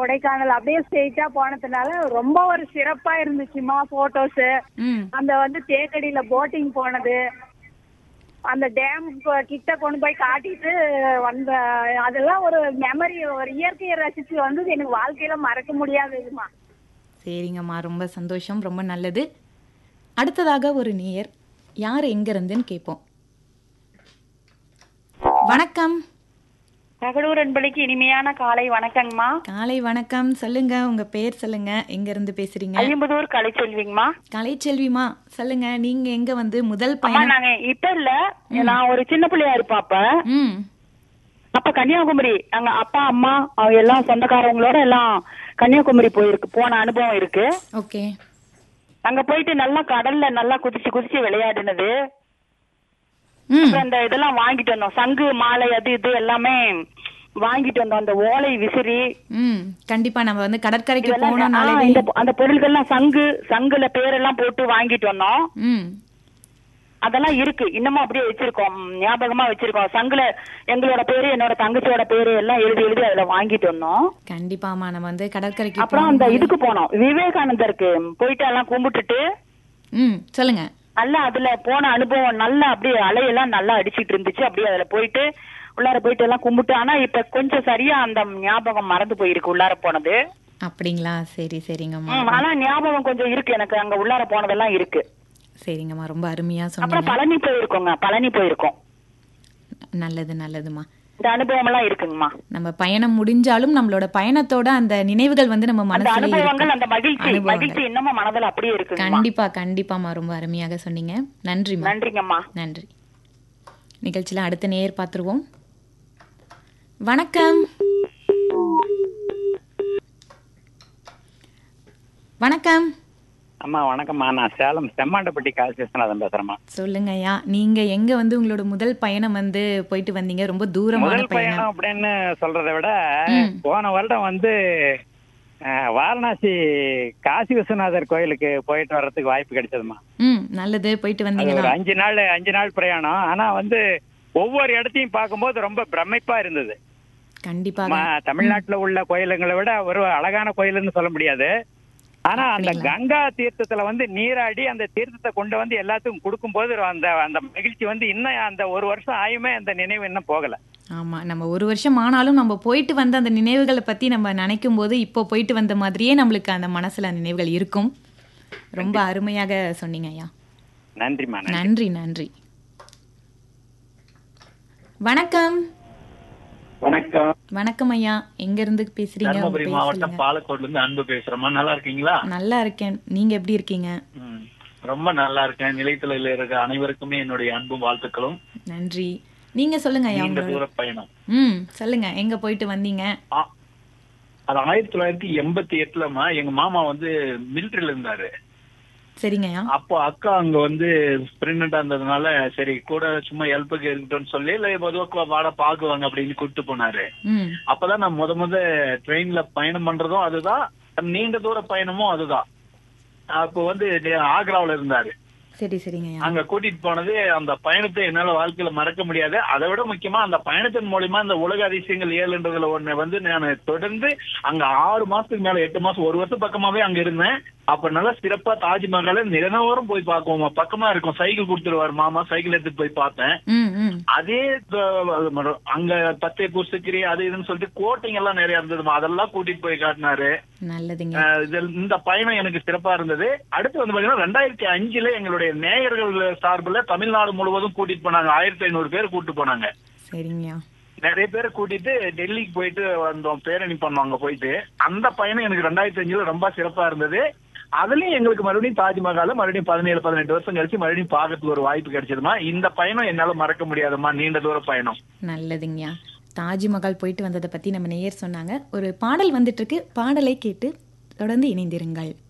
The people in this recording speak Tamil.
கொடைக்கானல் அப்படியே ஸ்ட்ரெயிட்டா போனதுனால ரொம்ப ஒரு சிறப்பா இருந்துச்சுமா போட்டோஸ் ம் அந்த வந்து தேக்கடியில போட்டிங் போனது அந்த டேம் கிட்ட கொண்டு போய் காட்டிட்டு வந்த அதெல்லாம் ஒரு மெமரி ஒரு இயற்கையை ரசிச்சு வந்தது எனக்கு வாழ்க்கையில மறக்க முடியாததுமா சரிங்கம்மா ரொம்ப சந்தோஷம் ரொம்ப நல்லது அடுத்ததாக ஒரு நேயர் யார் எங்க இருந்துன்னு கேட்போம் வணக்கம் தகடூர் அன்பளிக்கு இனிமையான காலை வணக்கங்கம்மா காலை வணக்கம் சொல்லுங்க உங்க பேர் சொல்லுங்க எங்க இருந்து பேசுறீங்க ஐம்பதூர் கலைச்செல்விங்கம்மா கலைச்செல்விமா சொல்லுங்க நீங்க எங்க வந்து முதல் அம்மா பயணம் நாங்க இப்ப இல்ல நான் ஒரு சின்ன பிள்ளையா இருப்பேன் அப்ப ம் அப்ப கன்னியாகுமரி அங்க அப்பா அம்மா அவங்க எல்லாம் சொந்தக்காரவங்களோட எல்லாம் கன்னியாகுமரி போயிருக்கு போன அனுபவம் இருக்கு ஓகே அங்க போயிட்டு நல்லா கடல்ல நல்லா குதிச்சு குதிச்சு விளையாடினது ம் அப்புறம் அந்த இதெல்லாம் வாங்கிட்டு வந்தோம் சங்கு மாலை அது இது எல்லாமே வாங்கிட்டு வந்தோம் அந்த ஓலை விசிறி ம் கண்டிப்பா நம்ம வந்து கடற்கரைக்கு இதெல்லாம் ஆ, போனோம்னாலே இந்த அந்த பொருள்கள்லாம் சங்கு சங்குல பேரெல்லாம் போட்டு வாங்கிட்டு வந்தோம் ம் அதெல்லாம் இருக்கு இன்னமும் அப்படியே வச்சிருக்கோம் ம், ஞாபகமா வச்சிருக்கோம் சங்குல எங்களோட பேரு என்னோட தங்கச்சியோட பேரு எல்லாம் எழுதி எழுதி அதுல வாங்கிட்டு வந்தோம் கண்டிப்பாமா நம்ம வந்து கடற்கரைக்கு அப்புறம் அந்த போனோம்னாலே- இதுக்கு போனோம் விவேகானந்தருக்கு போயிட்டு எல்லாம் கும்பிட்டுட்டு ம் சொல்லுங்க நல்லா அதுல போன அனுபவம் நல்லா அப்படியே அலையெல்லாம் நல்லா அடிச்சிட்டு இருந்துச்சு அப்படியே அதுல போயிட்டு உள்ளார போயிட்டு எல்லாம் கும்பிட்டு ஆனா இப்ப கொஞ்சம் சரியா அந்த ஞாபகம் மறந்து போயிருக்கு உள்ளார போனது அப்படிங்களா சரி சரிங்கம்மா ம், ஆனா ஞாபகம் கொஞ்சம் இருக்கு எனக்கு அங்க உள்ளார போனதெல்லாம் இருக்கு சரிங்கம்மா ரொம்ப அருமையா அப்புறம் சொன்னீங்க பழனி போயிருக்கோங்க பழனி போயிருக்கோம் நல்லது நல்லதுமா இந்த அனுபவம் எல்லாம் இருக்குங்கம்மா நம்ம பயணம் முடிஞ்சாலும் நம்மளோட பயணத்தோட அந்த நினைவுகள் வந்து நம்ம அந்த மனசுல அனுபவங்கள் இருக்கும் அந்த மகிழ்ச்சி அனுபவங்கள். மகிழ்ச்சி இன்னமும் மனதில் அப்படியே இருக்குங்கம்மா கண்டிப்பா கண்டிப்பாமா ரொம்ப அருமையாக சொன்னீங்க நன்றிம்மா நன்றிங்கம்மா நன்றி நிகழ்ச்சியில அடுத்த நேயர் பார்த்துருவோம் வணக்கம் வணக்கம் அம்மா வணக்கம்மா நான் சேலம் செம்மாண்டப்பட்டி கால் விஸ்வநாதன் பேசுறேம்மா சொல்லுங்க ஐயா நீங்க எங்க வந்து உங்களோட முதல் பயணம் வந்து போயிட்டு வந்தீங்க ரொம்ப தூரமான முதல் பயணம் பயணம் அப்படின்னு சொல்றதை விட ம். போன வருடம் வந்து அஹ், வாரணாசி காசி விஸ்வநாதர் கோயிலுக்கு போயிட்டு வர்றதுக்கு வாய்ப்பு கிடைச்சதுமா ம் நல்லது போயிட்டு அது ஒரு வந்தீங்களா அஞ்சு நாள் அஞ்சு நாள் பிரயாணம் ஆனா வந்து ஒவ்வொரு இடத்தையும் பார்க்கும்போது ரொம்ப பிரமிப்பா இருந்தது கண்டிப்பாக ம- தமிழ்நாட்டுல உள்ள கோயிலுங்களை விட ஒரு அழகான கோயிலுன்னு சொல்ல முடியாது ஆனா அந்த அப்படிங்களா? கங்கா தீர்த்தத்துல வந்து நீராடி அந்த தீர்த்தத்தை கொண்டு வந்து எல்லாத்துக்கும் கொடுக்கும்போது அந்த அந்த மகிழ்ச்சி வந்து இன்னும் அந்த ஒரு வருஷம் ஆயுமே அந்த நினைவு இன்னும் போகல ஆமா நம்ம ஒரு வருஷம் ஆனாலும் நம்ம போயிட்டு வந்த அந்த நினைவுகளை பத்தி நம்ம நினைக்கும் போது இப்போ போயிட்டு வந்த மாதிரியே நம்மளுக்கு அந்த மனசுல நினைவுகள் இருக்கும் ரொம்ப அருமையாக சொன்னீங்க ஐயா நன்றிம்மா நன்றி நன்றி நன்றி வணக்கம் வணக்கம் வணக்கம் ஐயா எங்க இருந்து பேசுறீங்க உங்க தர்மபுரி பேர் மாவட்டம் சொல்லுங்க. பாலக்கோட்ல இருந்து அன்பு பேசுறேம்மா நல்லா இருக்கீங்களா நல்லா இருக்கேன் நீங்க எப்படி இருக்கீங்க ம், ரொம்ப நல்லா இருக்கேன் நிலையத்துல இருக்க அனைவருக்குமே என்னுடைய அன்பும் வாழ்த்துக்களும் நன்றி நீங்க சொல்லுங்க ஐயா நீண்ட உங்களோட தூர பயணம் ம் சொல்லுங்க எங்க போயிட்டு வந்தீங்க ஆ, அது ஆயிரத்தி தொள்ளாயிரத்தி எண்பத்தி எட்டுலமா எங்க மாமா வந்து மிலிட்டரியில இருந்தாரு சரிங்க ஐயா அப்போ அக்கா அங்க வந்து பிரெக்னண்டா இருந்ததுனால சரி கூட சும்மா ஹெல்ப்புக்கு இருக்கட்டும்னு சொல்லி இல்ல பொதுவாக வாட பாக்குவாங்க அப்படின்னு கூப்பிட்டு போனாரு ம் அப்பதான் நான் முத முத ட்ரெயின்ல பயணம் பண்றதும் அதுதான் நீண்ட தூர பயணமும் அதுதான் அப்போ வந்து ஆக்ராவுல இருந்தாரு சரி சரிங்க ஐயா அங்க கூட்டிட்டு போனது அந்த பயணத்தை என்னால வாழ்க்கையில மறக்க முடியாது அதை விட முக்கியமா அந்த பயணத்தின் மூலியமா இந்த உலக அதிசயங்கள் ஏழுன்றதுல ஒண்ணு வந்து நான் தொடர்ந்து அங்க ஆறு மாசத்துக்கு மேல எட்டு மாசம் ஒரு வருஷம் பக்கமாவே அங்க இருந்தேன் அப்ப நல்லா சிறப்பா தாஜ்மஹாலை தினவரும் போய் பார்க்குவோம் பக்கமா இருக்கும் சைக்கிள் கொடுத்துருவாரு மாமா சைக்கிள் எடுத்துட்டு போய் பார்த்தேன் ம் ம் அதே த- அங்க பத்தேபூர் சிக்கிரி அது இதுன்னு சொல்லிட்டு கோட்டைங்க எல்லாம் நிறைய இருந்ததுமா அதெல்லாம் கூட்டிட்டு போய் காட்டினாரு நல்லதுங்க அஹ் இதில் இந்த பயணம் எனக்கு சிறப்பா இருந்தது அடுத்து வந்து பாத்தீங்கன்னா ரெண்டாயிரத்தி அஞ்சுல எங்களுடைய நேயர்கள் சார்புல தமிழ்நாடு முழுவதும் கூட்டிட்டு போனாங்க ஆயிரத்தி ஐநூறு பேர் கூட்டிட்டு போனாங்க சரிங்கய்யா நிறைய பேர் கூட்டிட்டு டெல்லிக்கு போயிட்டு வந்தோம் பேரணி பண்ணோம் அங்க போயிட்டு அந்த பயணம் எனக்கு ரெண்டாயிரத்தி அஞ்சுல ரொம்ப சிறப்பா இருந்தது அதுலயும் எங்களுக்கு மறுபடியும் தாஜ்மஹால மறுபடியும் பதினேழு பதினெட்டு வருஷம் கழிச்சு மறுபடியும் பார்க்கறதுக்கு ஒரு வாய்ப்பு கிடைச்சதுமா இந்த பயணம் என்னால மறக்க முடியாதுமா நீண்ட தூர பயணம் நல்லதுங்கய்யா தாஜ்மஹால் போயிட்டு வந்ததை பத்தி நம்ம நேயர் சொன்னாங்க ஒரு பாடல் வந்துட்டு இருக்கு பாடலை கேட்டு தொடர்ந்து இணைந்திருங்கள்